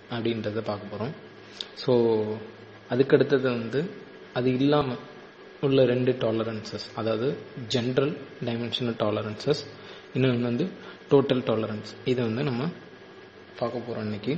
அப்படின்றத பார்க்க போகிறோம் ஸோ அதுக்கடுத்தது வந்து அது இல்லாமல் உள்ள ரெண்டு டாலரன்சஸ் அதாவது ஜென்ரல் டைமென்ஷனல் டாலரன்சஸ் இன்னொன்று வந்து டோட்டல் டாலரன்ஸ் இதை வந்து நம்ம பார்க்க போகிறோம் இன்னைக்கு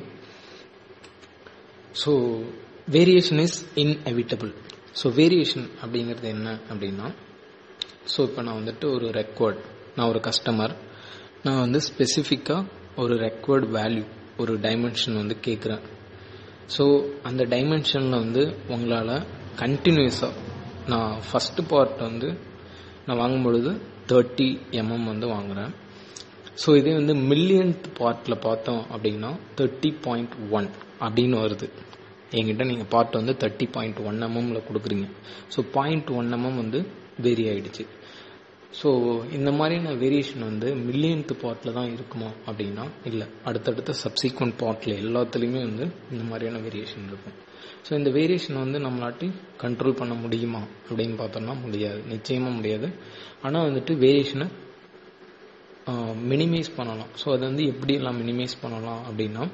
so variation is inevitable so variation அப்படிங்கிறது என்ன அப்படின்னா ஸோ இப்போ நான் வந்துட்டு ஒரு ரெக்வர்ட் நான் ஒரு கஸ்டமர் நான் வந்து ஸ்பெசிஃபிக்காக ஒரு ரெக்வர்ட் வேல்யூ ஒரு டைமென்ஷன் வந்து கேட்குறேன் ஸோ அந்த டைமென்ஷனில் வந்து உங்களால் கண்டினியூஸாக நான் ஃபஸ்ட்டு பார்ட் வந்து நான் வாங்கும் பொழுது தேர்ட்டி எம்எம் வந்து வாங்குகிறேன் ஸோ இதே வந்து மில்லியன்த் பார்ட்டில் பார்த்தோம் அப்படின்னா தேர்ட்டி பாயிண்ட் ஒன் அப்படின்னு வருது என்கிட்ட நீங்கள் பார்ட் வந்து தேர்ட்டி பாயிண்ட் ஒன் எம்எம்ல கொடுக்குறீங்க ஸோ பாயிண்ட் ஒன் எம்எம் வந்து வேரி ஆயிடுச்சு ஸோ இந்த மாதிரியான வேரியேஷன் வந்து மில்லியன்த் பார்ட்டில் தான் இருக்குமா அப்படின்னா இல்லை அடுத்தடுத்த சப்சீக்வெண்ட் பார்ட்டில் எல்லாத்துலேயுமே வந்து இந்த மாதிரியான வேரியேஷன் இருக்கும் ஸோ இந்த வேரியேஷன் வந்து நம்மளாட்டி கண்ட்ரோல் பண்ண முடியுமா அப்படின்னு பார்த்தோம்னா முடியாது நிச்சயமாக முடியாது ஆனால் வந்துட்டு வேரியேஷனை மினிமைஸ் பண்ணலாம் ஸோ அதை வந்து எப்படியெல்லாம் மினிமைஸ் பண்ணலாம் அப்படின்னா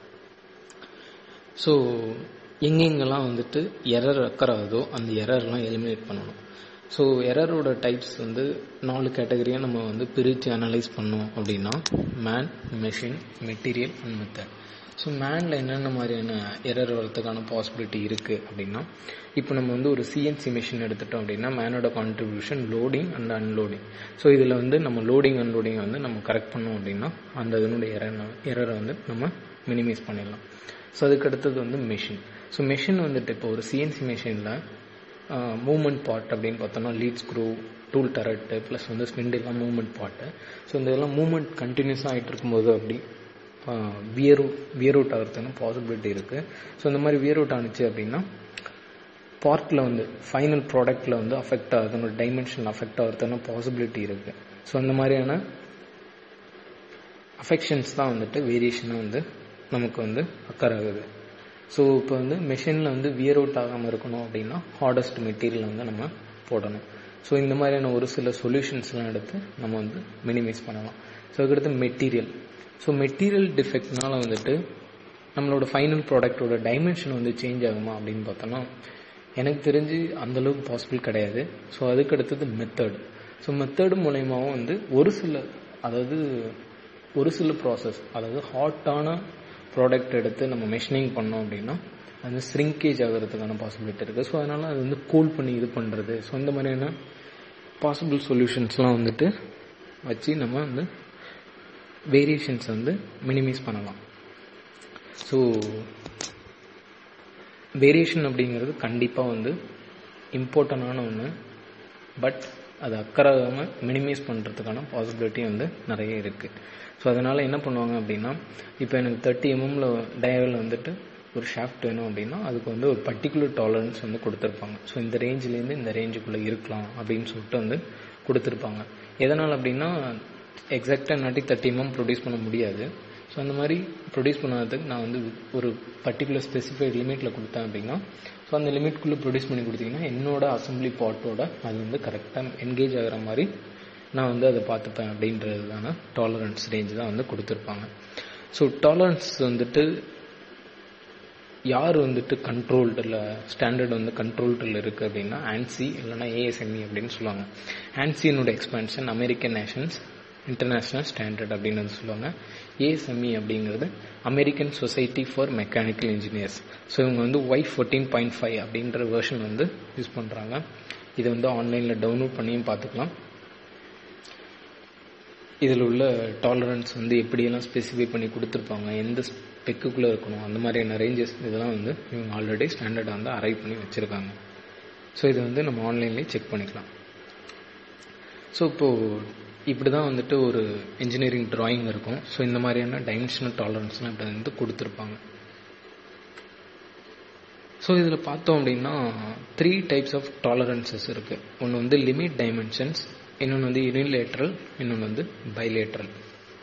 ஸோ எங்கெங்கெல்லாம் வந்துட்டு எரர் அக்கர் ஆகுதோ அந்த எரர்லாம் எலிமினேட் பண்ணணும் ஸோ எரரோட டைப்ஸ் வந்து நாலு கேட்டகரியாக நம்ம வந்து பிரித்து அனலைஸ் பண்ணோம் அப்படின்னா man machine material and method so மேனில் என்னென்ன மாதிரியான எரர் வரதுக்கான பாசிபிலிட்டி இருக்குது அப்படின்னா இப்போ நம்ம வந்து ஒரு சிஎன்சி மிஷின் எடுத்துட்டோம் அப்படின்னா மேனோட contribution loading and unloading so இதில் வந்து நம்ம லோடிங் அன்லோடிங்கை வந்து நம்ம கரெக்ட் பண்ணோம் அப்படின்னா அந்த இதனுடைய எரர் எரரை வந்து நம்ம மினிமைஸ் பண்ணிடலாம் ஸோ அதுக்கு அடுத்தது வந்து மெஷின் ஸோ மெஷின் வந்துட்டு இப்போ ஒரு சிஎன்சி மிஷினில் மூமெண்ட் பார்ட் அப்படின்னு பார்த்தோம்னா lead screw tool turret plus வந்து ஸ்பிண்டிலாம் மூமெண்ட் பார்ட்டு ஸோ இந்த இதெல்லாம் மூமெண்ட் கண்டினியூஸாக ஆகிட்டு இருக்கும்போது அப்படி வியர் வியர் அவுட் ஆகிறதுன்னு பாசிபிலிட்டி இருக்குது ஸோ இந்த மாதிரி வியர் அவுட் ஆனிச்சு அப்படின்னா பார்ட்டில் வந்து ஃபைனல் ப்ராடக்ட்டில் வந்து அஃபெக்ட் ஆகுது அதனோட டைமென்ஷன் அஃபெக்ட் ஆகிறதுன்னு பாசிபிலிட்டி இருக்குது ஸோ அந்த மாதிரியான அஃபெக்ஷன்ஸ் தான் வந்துட்டு வேரியேஷனாக வந்து நமக்கு வந்து அக்கர் ஆகுது ஸோ இப்போ வந்து மெஷினில் வந்து வியர் அவுட் ஆகாமல் இருக்கணும் அப்படின்னா ஹார்டஸ்ட் மெட்டீரியல் வந்து நம்ம போடணும் ஸோ இந்த மாதிரியான ஒரு சில சொல்யூஷன்ஸ்லாம் எடுத்து நம்ம வந்து மினிமைஸ் பண்ணலாம் ஸோ அதுக்கடுத்து மெட்டீரியல் ஸோ மெட்டீரியல் டிஃபெக்ட்னால வந்துட்டு நம்மளோட ஃபைனல் ப்ராடக்டோட டைமென்ஷன் வந்து சேஞ்ச் ஆகுமா அப்படின்னு பார்த்தோம்னா எனக்கு தெரிஞ்சு அந்தளவுக்கு பாசிபிள் கிடையாது ஸோ அதுக்கு அடுத்தது மெத்தட் ஸோ மெத்தடு மூலயமாவும் வந்து ஒரு சில அதாவது ஒரு சில ப்ராசஸ் அதாவது ஹாட்டான ப்ராடக்ட் எடுத்து நம்ம மெஷினிங் பண்ணோம் அப்படின்னா அது ஸ்ரிங்கேஜ் ஆகிறதுக்கான பாசிபிலிட்டி இருக்குது ஸோ அதனால் அது வந்து கூல் பண்ணி இது பண்ணுறது ஸோ இந்த மாதிரியான பாசிபிள் சொல்யூஷன்ஸ்லாம் வந்துட்டு வச்சு நம்ம வந்து வேரியேஷன்ஸ் வந்து மினிமைஸ் பண்ணலாம் ஸோ வேரியேஷன் அப்படிங்கிறது கண்டிப்பாக வந்து இம்பார்ட்டண்டான ஒன்று பட் அது அக்கறாகாமல் மினிமைஸ் பண்ணுறதுக்கான பாசிபிலிட்டி வந்து நிறைய இருக்குது ஸோ அதனால் என்ன பண்ணுவாங்க அப்படின்னா இப்போ எனக்கு தேர்ட்டி எம்எம்ல டயவில் வந்துட்டு ஒரு ஷாஃப்ட் வேணும் அப்படின்னா அதுக்கு வந்து ஒரு பர்டிகுலர் டாலரன்ஸ் வந்து கொடுத்துருப்பாங்க ஸோ இந்த ரேஞ்சிலேருந்து இந்த ரேஞ்சுக்குள்ளே இருக்கலாம் அப்படின்னு சொல்லிட்டு வந்து கொடுத்துருப்பாங்க எதனால் அப்படின்னா எக்ஸாக்டாக நாட்டி தேர்ட்டி எம்எம் ப்ரொடியூஸ் பண்ண முடியாது ஸோ அந்த மாதிரி ப்ரொடியூஸ் பண்ணாததுக்கு நான் வந்து ஒரு பர்டிகுலர் ஸ்பெசிஃபைட் லிமிட்டில் கொடுத்தேன் அப்படின்னா ஸோ அந்த லிமிட்குள்ளே ப்ரொடியூஸ் பண்ணி கொடுத்தீங்கன்னா என்னோட அசம்பிளி பார்ட்டோட அது வந்து கரெக்டாக என்கேஜ் ஆகிற மாதிரி நான் வந்து அதை பார்த்துப்பேன் அப்படின்றதுதான டாலரன்ஸ் ரேஞ்ச் தான் வந்து கொடுத்துருப்பாங்க ஸோ டாலரன்ஸ் வந்துட்டு யார் வந்துட்டு கண்ட்ரோல்டில் ஸ்டாண்டர்ட் வந்து கண்ட்ரோல்டில் இருக்குது அப்படின்னா ஆன்சி இல்லைனா ஏஎஸ்எம்இ அப்படின்னு சொல்லுவாங்க ஆன்சியினோட expansion American nations international standard அப்படின்னு வந்து சொல்லுவாங்க ஏஎஸ்எம்இ அப்படிங்கிறது American society for mechanical engineers so இவங்க வந்து ஒய் ஃபோர்டீன் பாயிண்ட் ஃபைவ் அப்படின்ற வேர்ஷன் வந்து யூஸ் பண்ணுறாங்க இதை வந்து ஆன்லைனில் டவுன்லோட் பண்ணியும் பார்த்துக்கலாம் இதில் உள்ள டாலரன்ஸ் வந்து எப்படியெல்லாம் ஸ்பெசிஃபை பண்ணி கொடுத்துருப்பாங்க எந்த ஸ்பெக்குள்ளே இருக்கணும் அந்த மாதிரியான ரேஞ்சஸ் இதெல்லாம் வந்து இவங்க ஆல்ரெடி ஸ்டாண்டர்டாக வந்து அரைவ் பண்ணி வச்சுருக்காங்க ஸோ இதை வந்து நம்ம ஆன்லைன்லேயே செக் பண்ணிக்கலாம் ஸோ இப்போது இப்படி தான் வந்துட்டு ஒரு இன்ஜினியரிங் ட்ராயிங் இருக்கும் ஸோ இந்த மாதிரியான டைமென்ஷனல் டாலரன்ஸ்லாம் இப்படி வந்து கொடுத்துருப்பாங்க ஸோ இதில் பார்த்தோம் அப்படின்னா த்ரீ டைப்ஸ் ஆஃப் டாலரன்சஸ் இருக்குது ஒன்று வந்து லிமிட் டைமென்ஷன்ஸ் இன்னொன்று வந்து யூனிலேட்ரல் இன்னொன்று வந்து பைலேட்ரல்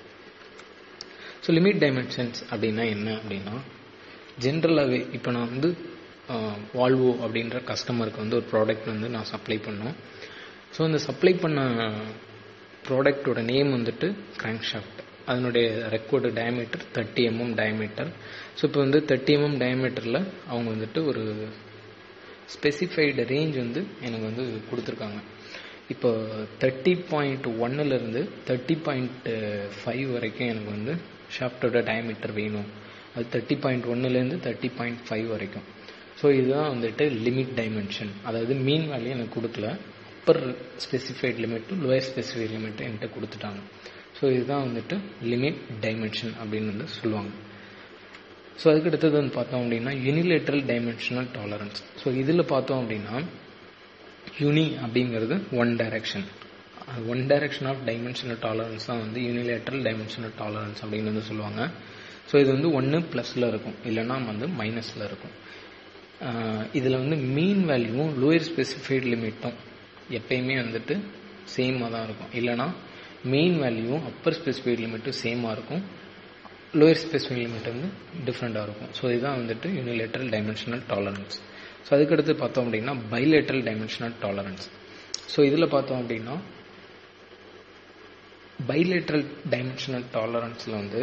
ஸோ லிமிட் டைமென்ஷன்ஸ் அப்படின்னா என்ன அப்படின்னா ஜென்ரலாகவே இப்போ நான் வந்து வால்வோ அப்படின்ற கஸ்டமருக்கு வந்து ஒரு ப்ராடக்ட் வந்து நான் சப்ளை பண்ணோம் ஸோ அந்த சப்ளை பண்ண ப்ராடக்டோட நேம் வந்துட்டு கிராங்க் ஷாஃப்ட் அதனுடைய record diameter thirty mm diameter so இப்போ வந்து தேர்ட்டி எம்எம் டயமீட்டரில் அவங்க வந்துட்டு ஒரு ஸ்பெசிஃபைடு ரேஞ்ச் வந்து எனக்கு வந்து கொடுத்துருக்காங்க இப்போ தேர்ட்டி பாயிண்ட் ஒன்னுலேருந்து தேர்ட்டி பாயிண்ட் ஃபைவ் வரைக்கும் எனக்கு வந்து ஷாஃப்டோட டயமீட்டர் வேணும் அது தேர்ட்டி பாயிண்ட் ஒன்னுலேருந்து தேர்ட்டி பாயிண்ட் ஃபைவ் வரைக்கும் ஸோ இதுதான் வந்துட்டு லிமிட் டைமென்ஷன் அதாவது மீன் வேல்யூ எனக்கு கொடுக்கல அப்பர் ஸ்பெசிஃபைட் லிமிட்டும் லோயர் ஸ்பெசிஃபைட் லிமிட்டும் என்கிட்ட கொடுத்துட்டாங்க ஸோ இதுதான் வந்துட்டு லிமிட் டைமென்ஷன் அப்படின்னு வந்து சொல்லுவாங்க ஸோ அதுக்கு அடுத்தது வந்து பார்த்தோம் அப்படின்னா யூனிலேட்ரல் டைமென்ஷனல் டாலரன்ஸ் ஸோ இதில் பார்த்தோம் அப்படின்னா யூனி அப்படிங்கிறது one direction one direction of dimensional tolerance தான் வந்து யூனிலேட்ரல் டைமென்ஷனல் டாலரன்ஸ் அப்படின்னு வந்து சொல்லுவாங்க ஸோ இது வந்து ஒன்று ப்ளஸில் இருக்கும் இல்லைனா வந்து மைனஸில் இருக்கும் இதில் வந்து மீன் வேல்யூவும் லோயர் ஸ்பெசிஃபைட் லிமிட்டும் எப்பயுமே வந்துட்டு சேமாக தான் இருக்கும் இல்லைனா மெயின் வேல்யூவும் அப்பர் ஸ்பெசிஃபைட் லிமிட்டும் சேமாக இருக்கும் லோயர் ஸ்பெசிஃபைட் லிமிட் வந்து டிஃப்ரெண்ட்டாக இருக்கும் ஸோ இதுதான் வந்துட்டு யூனிலேட்ரல் டைமென்ஷனல் டாலரன்ஸ் ஸோ அதுக்கடுத்து பார்த்தோம் அப்படின்னா பைலேட்ரல் டைமென்ஷனல் டாலரன்ஸ் ஸோ இதில் பார்த்தோம் அப்படின்னா பைலேட்ரல் டைமென்ஷனல் டாலரன்ஸில் வந்து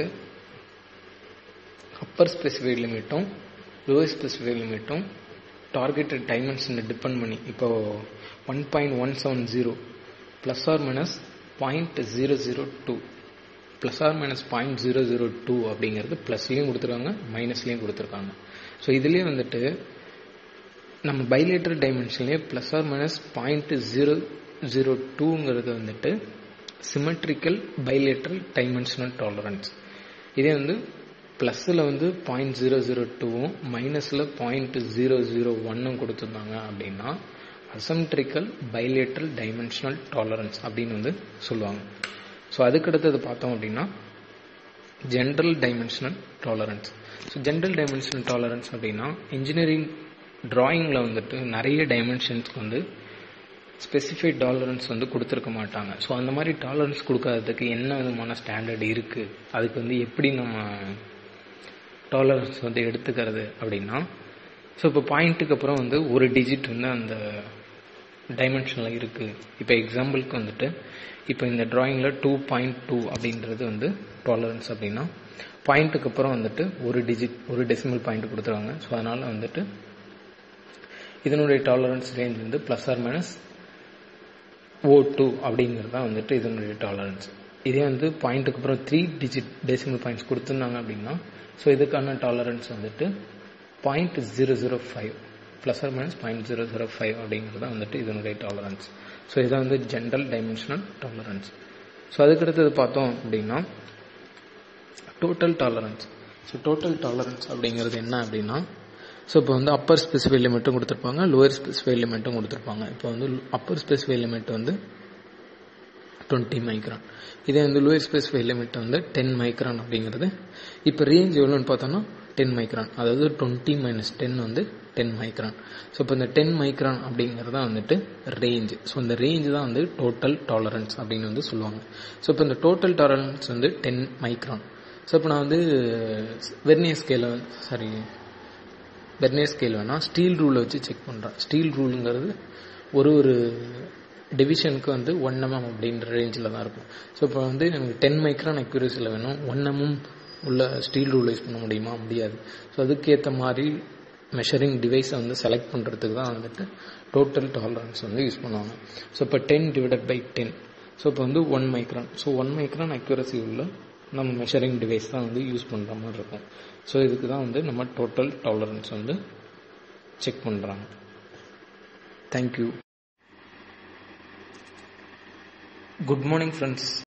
அப்பர் ஸ்பெசிஃபைட் லிமிட்டும் லோயர் ஸ்பெசிஃபைட் லிமிட்டும் டார்கெட்டட் டைமென்ஷனை டிபெண்ட் பண்ணி இப்போ one point one seven zero plus or minus point zero zero two plus or minus point zero zero two அப்படிங்கிறது ப்ளஸ்லேயும் கொடுத்துருக்காங்க மைனஸ்லேயும் கொடுத்துருக்காங்க ஸோ இதுலேயே வந்துட்டு நம்ம பைலேட்டர் டைமென்ஷன்லேயே plus or minus point zero zero டூங்கிறது வந்துட்டு சிமெட்ரிக்கல் பைலேட்ரல் டைமென்ஷனல் டாலரன்ஸ் இதே வந்து ப்ளஸில் வந்து பாயிண்ட் ஜீரோ ஜீரோ டூவும் மைனஸில் பாயிண்ட் ஜீரோ ஜீரோ ஒன்னும் கொடுத்துருந்தாங்க அப்படின்னா அசம்ட்ரிக்கல் பைலேட்ரல் டைமென்ஷனல் டாலரன்ஸ் அப்படின்னு வந்து சொல்லுவாங்க ஸோ அதுக்கடுத்தது பார்த்தோம் அப்படின்னா general dimensional tolerance so general dimensional tolerance அப்படின்னா இன்ஜினியரிங் ட்ராயிங்கில் வந்துட்டு நிறைய டைமென்ஷன்ஸ்க்கு வந்து ஸ்பெசிஃபைட் டாலரன்ஸ் வந்து கொடுத்துருக்க மாட்டாங்க ஸோ அந்த மாதிரி டாலரன்ஸ் கொடுக்காததுக்கு என்ன விதமான ஸ்டாண்டர்ட் இருக்குது அதுக்கு வந்து எப்படி நம்ம டாலரன்ஸ் வந்து எடுத்துக்கிறது அப்படின்னா ஸோ இப்போ பாயிண்ட்டுக்கு அப்புறம் வந்து ஒரு டிஜிட் வந்து அந்த டைமென்ஷனில் இருக்குது இப்போ எக்ஸாம்பிளுக்கு வந்துட்டு இப்போ இந்த ட்ராயிங்கில் டூ பாயிண்ட் டூ அப்படின்றது வந்து டாலரன்ஸ் அப்படின்னா பாயிண்ட்டுக்கு அப்புறம் வந்துட்டு ஒரு டிஜிட் ஒரு டெசிமல் பாயிண்ட் கொடுத்துருவாங்க ஸோ அதனால் வந்துட்டு இதனுடைய டாலரன்ஸ் ரேஞ்ச் வந்து plus or minus O two அப்படிங்கிறது தான் வந்துட்டு இதனுடைய டாலரன்ஸ் இதே வந்து பாயிண்ட்டுக்கு அப்புறம் த்ரீ டிஜிட் டெசிமல் பாயிண்ட்ஸ் கொடுத்துருந்தாங்க அப்படின்னா ஸோ இதுக்கான டாலரன்ஸ் வந்துட்டு point zero zero five plus or minus point zero zero five அப்படிங்கிறது தான் வந்துட்டு இதனுடைய டாலரன்ஸ் ஸோ இதான் வந்து ஜென்ரல் டைமென்ஷனல் டாலரன்ஸ் ஸோ அதுக்கடுத்தது பார்த்தோம் அப்படின்னா total tolerance so total tolerance அப்படிங்கிறது என்ன அப்படின்னா ஸோ இப்போ வந்து அப்பர் ஸ்பெசிஃபை லிமிட்டும் கொடுத்துருப்பாங்க லோயர் ஸ்பெசிஃபை லிமிட்டும் கொடுத்துருப்பாங்க இப்போ வந்து அப்பர் ஸ்பெசிஃபை லிமிட் வந்து டுவெண்ட்டி மைக்ரான் இதே வந்து லோயர் ஸ்பெசிஃபை லிமிட் வந்து டென் மைக்ரான் அப்படிங்கிறது இப்போ ரேஞ்ச் எவ்வளோன்னு பார்த்தோன்னா டென் மைக்ரான் அதாவது டுவெண்ட்டி மைனஸ் டென் வந்து டென் மைக்ரான் ஸோ இப்போ இந்த டென் மைக்ரான் அப்படிங்கிறது தான் வந்துட்டு ரேஞ்ச் ஸோ இந்த ரேஞ்ச் தான் வந்து டோட்டல் டாலரன்ஸ் அப்படின்னு வந்து சொல்லுவாங்க ஸோ இப்போ இந்த டோட்டல் டாலரன்ஸ் வந்து டென் மைக்ரான் ஸோ இப்போ நான் வந்து vernier scale sorry vernier scale வேணால் ஸ்டீல் ரூலை வச்சு செக் பண்ணுறேன் ஸ்டீல் ரூலுங்கிறது ஒரு ஒரு டிவிஷனுக்கு வந்து ஒன் எம்எம் அப்படின்ற ரேஞ்சில் தான் இருக்கும் ஸோ இப்போ வந்து எனக்கு டென் மைக்ரான் அக்யூரஸியில் வேணும் ஒன் எம்எம் உள்ள ஸ்டீல் ரூல் யூஸ் பண்ண முடியுமா முடியாது ஸோ அதுக்கேற்ற மாதிரி மெஷரிங் டிவைஸை வந்து செலக்ட் பண்ணுறதுக்கு தான் வந்துட்டு டோட்டல் டாலரன்ஸ் வந்து யூஸ் பண்ணுவாங்க ஸோ இப்போ ten divided by ten so இப்போ வந்து one micron so one micron accuracy உள்ள நம்ம மெஷரிங் டிவைஸ் தான் வந்து யூஸ் பண்ணுற மாதிரி இருக்கும் ஸோ இதுக்கு தான் வந்து நம்ம டோட்டல் டாலரன்ஸ் வந்து செக் பண்ணுறாங்க தேங்க்யூ குட் மார்னிங் ஃப்ரெண்ட்ஸ்